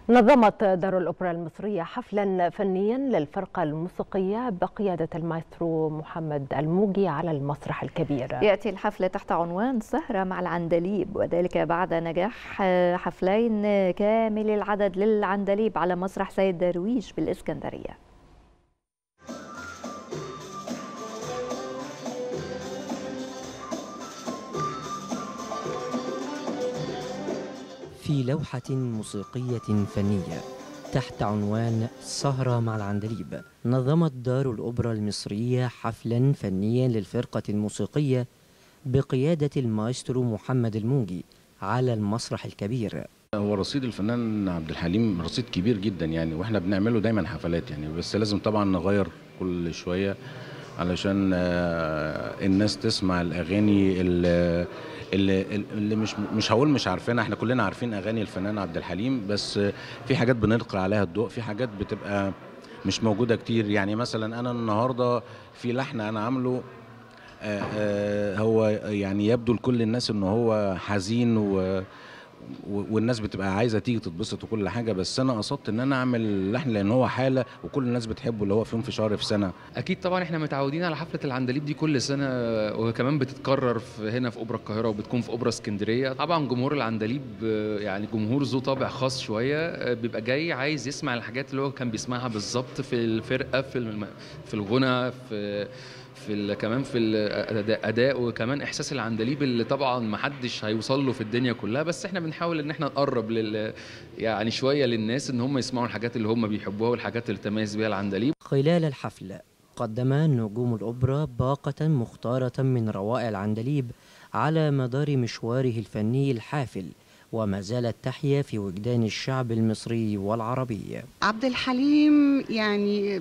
نظمت دار الأوبرا المصرية حفلا فنيا للفرقة الموسيقية بقيادة المايسترو محمد الموجي على المسرح الكبير يأتي الحفل تحت عنوان سهرة مع العندليب وذلك بعد نجاح حفلين كامل العدد للعندليب على مسرح سيد درويش بالإسكندرية في لوحة موسيقية فنية تحت عنوان سهرة مع العندليب نظمت دار الأوبرا المصرية حفلا فنيا للفرقة الموسيقية بقيادة المايسترو محمد الموجي على المسرح الكبير هو رصيد الفنان عبد الحليم رصيد كبير جدا يعني واحنا بنعمله دايما حفلات يعني بس لازم طبعا نغير كل شويه علشان الناس تسمع الاغاني اللي اللي, اللي مش مش هقول مش عارفينها احنا كلنا عارفين اغاني الفنان عبد الحليم بس في حاجات بنلقي عليها الضوء في حاجات بتبقى مش موجوده كتير يعني مثلا انا النهارده في لحن انا عامله آآ آآ هو يعني يبدو لكل الناس ان هو حزين و والناس بتبقى عايزه تيجي تتبسط وكل حاجه بس انا قصدت ان انا اعمل لحن لان هو حاله وكل الناس بتحبه اللي هو في يوم في شهر في سنه اكيد طبعا احنا متعودين على حفله العندليب دي كل سنه وكمان بتتكرر في هنا في اوبرا القاهره وبتكون في اوبرا اسكندريه طبعا جمهور العندليب يعني جمهور ذو طابع خاص شويه بيبقى جاي عايز يسمع الحاجات اللي هو كان بيسمعها بالظبط في الفرقه في الم... في الغنى في في كمان في الاداء وكمان احساس العندليب اللي طبعا ما حدش هيوصل له في الدنيا كلها بس احنا بنحاول ان احنا نقرب لل يعني شويه للناس ان هم يسمعوا الحاجات اللي هم بيحبوها والحاجات اللي تميز بيها العندليب خلال الحفل قدم نجوم الاوبرا باقه مختاره من روائع العندليب على مدار مشواره الفني الحافل وما زالت تحيا في وجدان الشعب المصري والعربي عبد الحليم يعني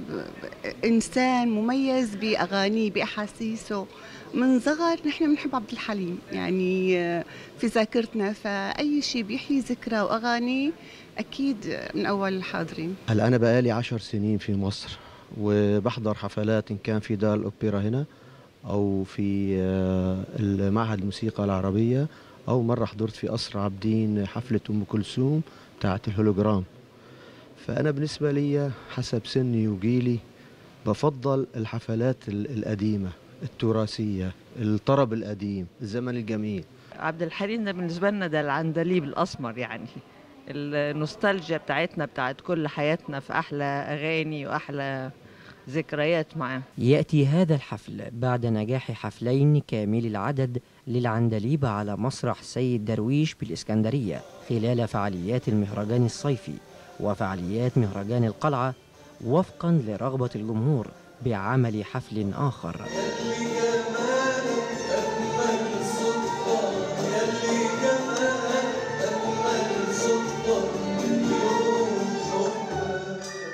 إنسان مميز بأغانيه بأحاسيسه من صغر نحن بنحب عبد الحليم يعني في ذاكرتنا فأي شيء بيحيي ذكرى وأغاني أكيد من أول الحاضرين هلا أنا بقالي عشر سنين في مصر وبحضر حفلات إن كان في دار الأوبرا هنا أو في المعهد الموسيقى العربية أو مرة حضرت في قصر عابدين حفلة أم كلثوم بتاعت الهولوجرام فأنا بالنسبة لي حسب سني وجيلي بفضل الحفلات القديمة التراثية الطرب القديم الزمن الجميل عبد الحليم ده بالنسبة لنا ده العندليب الأسمر يعني النوستالجيا بتاعتنا بتاعت كل حياتنا في أحلى أغاني وأحلى ذكريات معاه يأتي هذا الحفل بعد نجاح حفلين كامل العدد للعندليب على مسرح سيد درويش بالإسكندرية خلال فعاليات المهرجان الصيفي وفعاليات مهرجان القلعة وفقا لرغبة الجمهور بعمل حفل آخر